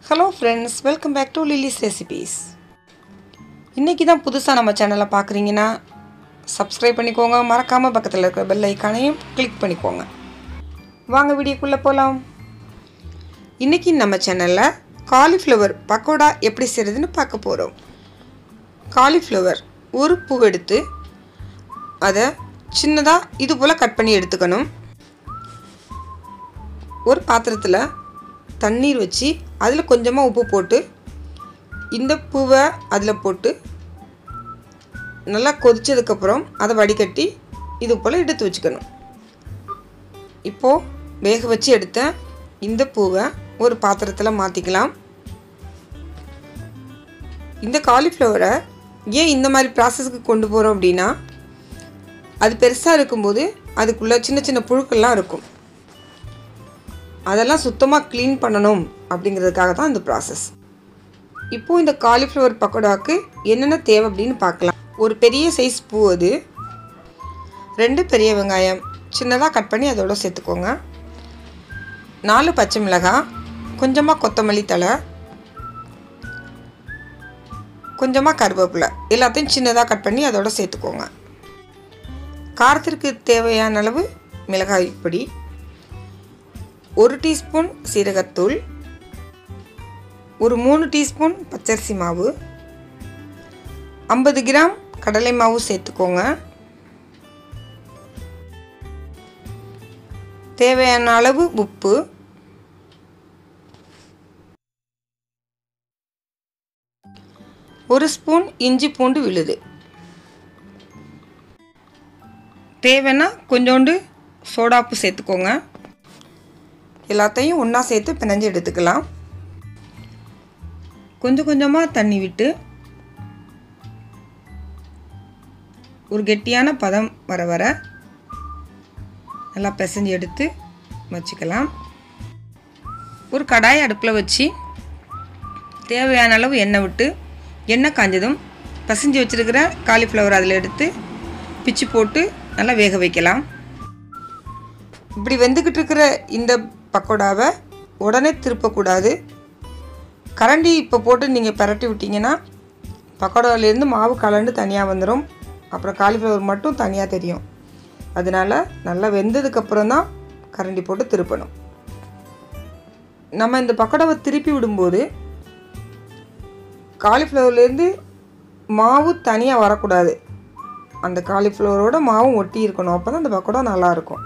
hello friends welcome back to Lily's recipes இன்றைக்கி தான் புதுசாக நம்ம சேனலை பார்க்குறீங்கன்னா சப்ஸ்கிரைப் பண்ணிக்கோங்க மறக்காமல் பக்கத்தில் இருக்கிற பெல் ஐக்கானையும் கிளிக் பண்ணிக்கோங்க வாங்க வீடியோக்குள்ளே போகலாம் இன்றைக்கி நம்ம சேனலில் காலிஃப்ளவர் பக்கோடா எப்படி செய்கிறதுன்னு பார்க்க போகிறோம் காலிஃப்ளவர் ஒரு பூ எடுத்து அதை சின்னதாக இது போல் கட் பண்ணி எடுத்துக்கணும் ஒரு பாத்திரத்தில் தண்ணீர் வச்சு அதில் கொஞ்சமாக உப்பு போட்டு இந்த பூவை அதில் போட்டு நல்லா கொதிச்சதுக்கப்புறம் அதை வடிகட்டி இது போல் எடுத்து வச்சுக்கணும் இப்போது வேக வச்சு எடுத்த இந்த பூவை ஒரு பாத்திரத்தில் மாற்றிக்கலாம் இந்த காலிஃப்ளவரை ஏன் இந்த மாதிரி ப்ராசஸ்க்கு கொண்டு போகிறோம் அப்படின்னா அது பெருசாக இருக்கும்போது அதுக்குள்ளே சின்ன சின்ன புழுக்கள்லாம் இருக்கும் அதெல்லாம் சுத்தமாக க்ளீன் பண்ணணும் அப்படிங்கிறதுக்காக தான் இந்த ப்ராசஸ் இப்போது இந்த காலிஃப்ளவர் பக்கோடாவுக்கு என்னென்ன தேவை அப்படின்னு பார்க்கலாம் ஒரு பெரிய சைஸ் பூ அது ரெண்டு பெரிய வெங்காயம் சின்னதாக கட் பண்ணி அதோட சேர்த்துக்கோங்க நாலு பச்சை மிளகாய் கொஞ்சமாக கொத்தமல்லி தழை கொஞ்சமாக கருவேப்பிலை எல்லாத்தையும் சின்னதாக கட் பண்ணி அதோட சேர்த்துக்கோங்க காரத்திற்கு தேவையான அளவு மிளகாய் பொடி ஒரு டீஸ்பூன் சீரகத்தூள் ஒரு மூணு டீஸ்பூன் பச்சரிசி மாவு ஐம்பது கிராம் கடலை மாவு சேர்த்துக்கோங்க தேவையான அளவு உப்பு ஒரு ஸ்பூன் இஞ்சி பூண்டு விழுது தேவைன்னா கொஞ்சோண்டு சோடாப்பு சேர்த்துக்கோங்க எல்லாத்தையும் ஒன்றா சேர்த்து பிணைஞ்சு எடுத்துக்கலாம் கொஞ்சம் கொஞ்சமாக தண்ணி விட்டு ஒரு கெட்டியான பதம் வர வர நல்லா பிசைஞ்சு எடுத்து வச்சுக்கலாம் ஒரு கடாய் அடுப்பில் வச்சு தேவையான அளவு எண்ணெய் விட்டு எண்ணெய் காஞ்சதும் பிசைஞ்சு வச்சுருக்கிற காலிஃப்ளவர் அதில் எடுத்து பிச்சு போட்டு நல்லா வேக வைக்கலாம் இப்படி வெந்துக்கிட்டு இருக்கிற இந்த பக்கோடாவை உடனே திருப்பக்கூடாது கரண்டி இப்போ போட்டு நீங்கள் பரட்டி விட்டிங்கன்னா பக்கோடாவிலேருந்து மாவு கலண்டு தனியாக வந்துடும் அப்புறம் காலிஃப்ளவர் மட்டும் தனியாக தெரியும் அதனால் நல்லா வெந்ததுக்கப்புறம் தான் கரண்டி போட்டு திருப்பணும் நம்ம இந்த பக்கோடாவை திருப்பி விடும்போது காலிஃப்ளவர்லேருந்து மாவு தனியாக வரக்கூடாது அந்த காலிஃப்ளவரோட மாவும் ஒட்டி இருக்கணும் அப்போ தான் அந்த பக்கோடா நல்லாயிருக்கும்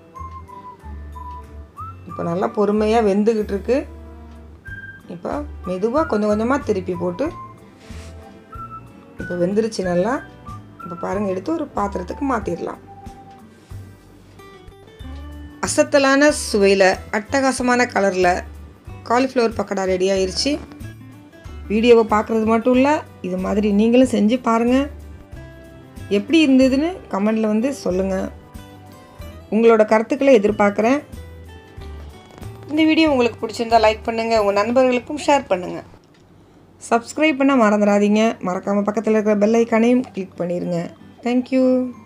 இப்போ நல்லா பொறுமையாக வெந்துக்கிட்டு இருக்கு இப்போ மெதுவாக கொஞ்சம் கொஞ்சமாக திருப்பி போட்டு இப்போ வெந்துருச்சு நல்லா இப்போ பாருங்கள் எடுத்து ஒரு பாத்திரத்துக்கு மாற்றிடலாம் அசத்தலான சுவையில் அட்டகாசமான கலரில் காலிஃப்ளவர் பக்கடா ரெடி ஆயிருச்சு வீடியோவை பார்க்குறது மட்டும் இல்லை இது மாதிரி நீங்களும் செஞ்சு பாருங்கள் எப்படி இருந்ததுன்னு கமெண்டில் வந்து சொல்லுங்கள் உங்களோட கருத்துக்களை எதிர்பார்க்குறேன் இந்த வீடியோ உங்களுக்கு பிடிச்சிருந்தா லைக் பண்ணுங்கள் உங்கள் நண்பர்களுக்கும் ஷேர் பண்ணுங்கள் சப்ஸ்கிரைப் பண்ண மறந்துடாதீங்க மறக்காமல் பக்கத்தில் இருக்கிற பெல் ஐக்கானையும் கிளிக் பண்ணிடுங்க தேங்க்யூ